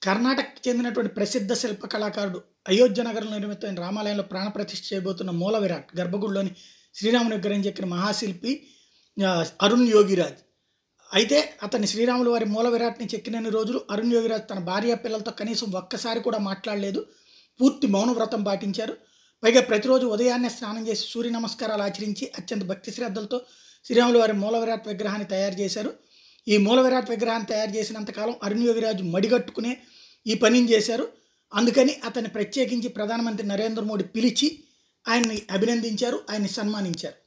కర్ణాటకకి చెందినటువంటి ప్రసిద్ధ శిల్ప కళాకారుడు అయోధ్య నగరంలో నిర్మితమైన రామాలయంలో ప్రాణప్రతిష్ఠ చేయబోతున్న మూల విరాట్ గర్భగుడిలోని శ్రీరాముని విగ్రహం చెక్కిన మహాశిల్పి ఆ, అరుణ్ యోగిరాజ్ అయితే అతని శ్రీరాములు వారి మూల విరాట్ని చెక్కినన్ని రోజులు అరుణ్ యోగిరాజ్ తన భార్య పిల్లలతో కనీసం ఒక్కసారి కూడా మాట్లాడలేదు పూర్తి మౌన వ్రతం పాటించారు పైగా ప్రతిరోజు ఉదయాన్నే స్నానం చేసి సూర్య నమస్కారాలు ఆచరించి అత్యంత భక్తి శ్రద్ధలతో శ్రీరాములు వారి మూల విరాట్ విగ్రహాన్ని తయారు చేశారు ఈ మూల విరాట్ విగ్రహాన్ని తయారు చేసినంతకాలం అరుణ్ యోగిరాజు మడిగట్టుకునే ఈ పనిని చేశారు అందుకని అతన్ని ప్రత్యేకించి ప్రధానమంత్రి నరేంద్ర మోడీ పిలిచి ఆయన్ని అభినందించారు ఆయన్ని సన్మానించారు